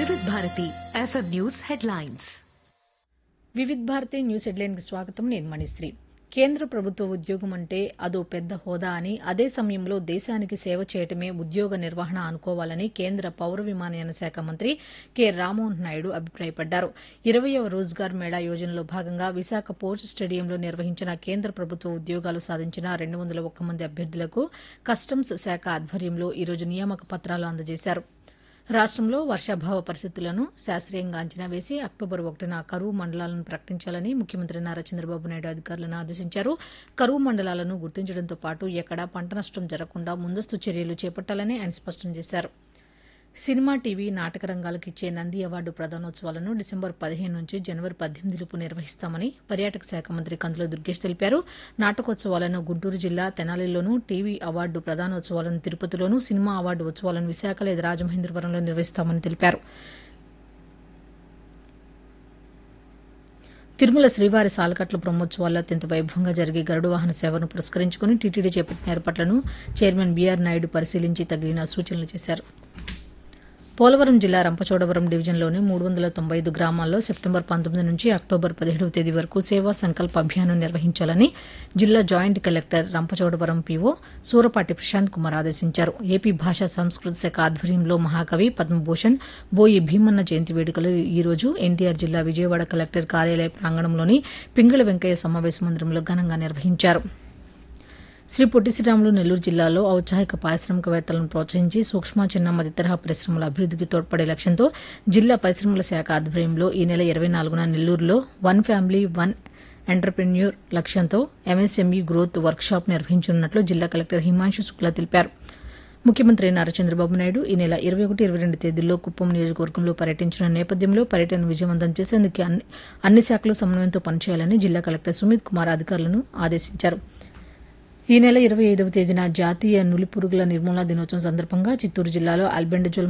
వివిధ Bharati FM news headlines Vividh Bharati news హెడ్లైన్కి స్వాగతం నేను మణిశ్రీ కేంద్ర ప్రభుత్వ ఉద్యోగం అంటే అదో పెద్ద హోదా అని అదే సమయంలో దేశానికి సేవ చేయటమే ఉద్యోగ నిర్వహణ అనుకోవాలని కేంద్ర పౌర విమానయాన శాఖ మంత్రి కె రామ్మోహన్ నాయుడు అభిప్రాయపడ్డారు ఇరవయవ రోజ్గార్ మేళా యోజనలో భాగంగా విశాఖ పోర్ట్ స్టేడియంలో నిర్వహించిన కేంద్ర ప్రభుత్వ ఉద్యోగాలు సాధించిన రెండు వందల ఒక్క మంది అభ్యర్థులకు కస్టమ్స్ శాఖ ఆధ్వర్యంలో ఈరోజు నియామక పత్రాలు అందజేశారు రాష్ట్రంలో వర్షాభావ పరిస్థితులను శాస్త్రీయంగా అంచనా వేసి అక్టోబర్ ఒకటిన కరువు మండలాలను ప్రకటించాలని ముఖ్యమంత్రి నారా చంద్రబాబు నాయుడు అధికారులను ఆదేశించారు కరువు మండలాలను గుర్తించడంతో పాటు ఎక్కడా పంట నష్టం జరగకుండా ముందస్తు చర్యలు చేపట్టాలని ఆయన స్పష్టం చేశారు సినిమా టీవీ నాటక రంగాలకు ఇచ్చే నంది అవార్డు ప్రదానోత్సవాలను డిసెంబర్ పదిహేను నుంచి జనవరి పద్దెనిమిదిలోపు నిర్వహిస్తామని పర్యాటక శాఖ మంత్రి కందుల దుర్గేష్ తెలిపారు నాటకోత్సవాలను గుంటూరు జిల్లా తెనాలిలోనూ టీవీ అవార్డు ప్రదానోత్సవాలను తిరుపతిలోనూ సినిమా అవార్డు ఉత్సవాలను విశాఖ లేదా రాజమహేంద్రవరంలో నిర్వహిస్తామని తెలిపారు తిరుమల శ్రీవారి సాలకట్ల బ్రహ్మోత్సవాల్లో అత్యంత వైభవంగా జరిగే గరుడు వాహన సేవను పురస్కరించుకుని టీటీడీ చేపట్టిన ఏర్పాట్లను చైర్మన్ బీఆర్ నాయుడు పరిశీలించి తగిన సూచనలు చేశారు పోలవరం జిల్లా రంపచోడవరం డివిజన్లోని మూడు వందల తొంభై ఐదు గ్రామాల్లో సెప్టెంబర్ పంతొమ్మిది నుంచి అక్టోబర్ పదిహేడవ తేదీ వరకు సేవా సంకల్ప అభియానం నిర్వహించాలని జిల్లా joint collector Rampachodavaram PO Surapati Prashanth Kumar ఆదేశించారు ఏపీ భాషా సంస్కృతి శాఖ ఆధ్వర్యంలో మహాకవి పద్మభూషణ్ బోయి భీమన్న జయంతి వేడుకలు ఈ రోజు ఎన్టీఆర్ జిల్లా విజయవాడ కలెక్టర్ కార్యాలయ ప్రాంగణంలోని పింగళ వెంకయ్య సమావేశ మందిరంలో ఘనంగా నిర్వహించారు శ్రీ పొట్టి శ్రీరాములు నెల్లూరు జిల్లాలో ఔత్సాహిక పారిశ్రామికవేత్తలను ప్రోత్సహించి సూక్ష్మ చిన్న మధ్య తరహా పరిశ్రమల అభివృద్ధికి తోడ్పడే లక్ష్యంతో జిల్లా పరిశ్రమల శాఖ ఆధ్వర్యంలో ఈ నెల ఇరవై నాలుగున నెల్లూరులో వన్ ఫ్యామిలీ వన్ ఎంటర్ప్రెన్యూర్ లక్ష్యంతో ఎంఎస్ఎంఈ గ్రోత్ వర్క్షాప్ నిర్వహించనున్నట్లు జిల్లా కలెక్టర్ హిమాంశు శుక్లా తెలిపారు ముఖ్యమంత్రి నారా చంద్రబాబు నాయుడు ఈ నెల ఇరవై ఒకటి ఇరవై రెండు తేదీల్లో కుప్పం నియోజకవర్గంలో పర్యటించిన నేపథ్యంలో పర్యటన విజయవంతం చేసేందుకు అన్ని అన్ని శాఖలు సమన్వయంతో పనిచేయాలని జిల్లా కలెక్టర్ సుమిత్ కుమార్ అధికారులను ఆదేశించారు ఈ నెల ఇరవై ఐదవ తేదీన జాతీయ నులిపురుగుల నిర్మూలన దినోత్సవం సందర్భంగా చిత్తూరు జిల్లాలో అల్బెండజోల్